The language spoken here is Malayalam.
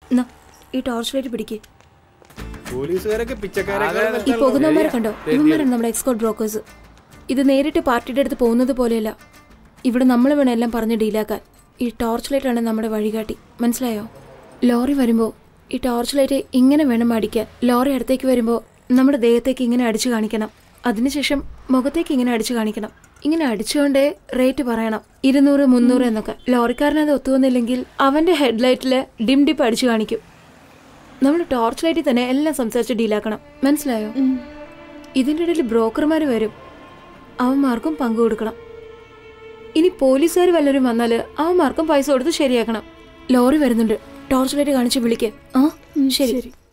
എന്നാ, ഈ ടോർച്ച് ലൈറ്റ് പിടിക്കേ പോലീസുകാരൊക്കെ ഈ പിച്ചക്കാരൊക്കെ പോകുന്നവന്മാരെ കണ്ടോ ഇവന്മാരാണ് നമ്മുടെ എക്സ്കോട്ട് ബ്രോക്കേഴ്സ് ഇത് നേരിട്ട് പാർട്ടിയുടെ അടുത്ത് പോകുന്നത് പോലെയല്ല ഇവിടെ നമ്മൾ വേണം എല്ലാം പറഞ്ഞ് ഡീലാക്കാൻ ഈ ടോർച്ച് ലൈറ്റ് ആണ് നമ്മുടെ വഴികാട്ടി മനസ്സിലായോ ലോറി വരുമ്പോൾ ഈ ടോർച്ച് ലൈറ്റ് ഇങ്ങനെ വേണം അടിക്കാൻ ലോറി അടുത്തേക്ക് വരുമ്പോൾ നമ്മുടെ ദേഹത്തേക്ക് ഇങ്ങനെ അടിച്ചു കാണിക്കണം അതിനുശേഷം മുഖത്തേക്ക് ഇങ്ങനെ അടിച്ചു കാണിക്കണം ഇങ്ങനെ അടിച്ചുകൊണ്ടേ റേറ്റ് പറയണം ഇരുന്നൂറ് മുന്നൂറ് എന്നൊക്കെ ലോറിക്കാരൻ അത് ഒത്തുവന്നില്ലെങ്കിൽ അവന്റെ ഹെഡ്ലൈറ്റില് ഡിം ഡിപ്പ് അടിച്ചു കാണിക്കും നമ്മൾ ടോർച്ച് ലൈറ്റിൽ തന്നെ എല്ലാം സംസാരിച്ച് ഡീലാക്കണം മനസ്സിലായോ ഇതിൻ്റെ ഇടയിൽ ബ്രോക്കർമാർ വരും അവന്മാർക്കും പങ്കു കൊടുക്കണം ഇനി പോലീസുകാർ വല്ലവരും വന്നാൽ അവന്മാർക്കും പൈസ കൊടുത്ത് ശരിയാക്കണം ലോറി വരുന്നുണ്ട് ടോർച്ച് ലൈറ്റ് കാണിച്ച് വിളിക്ക് ആ ശരി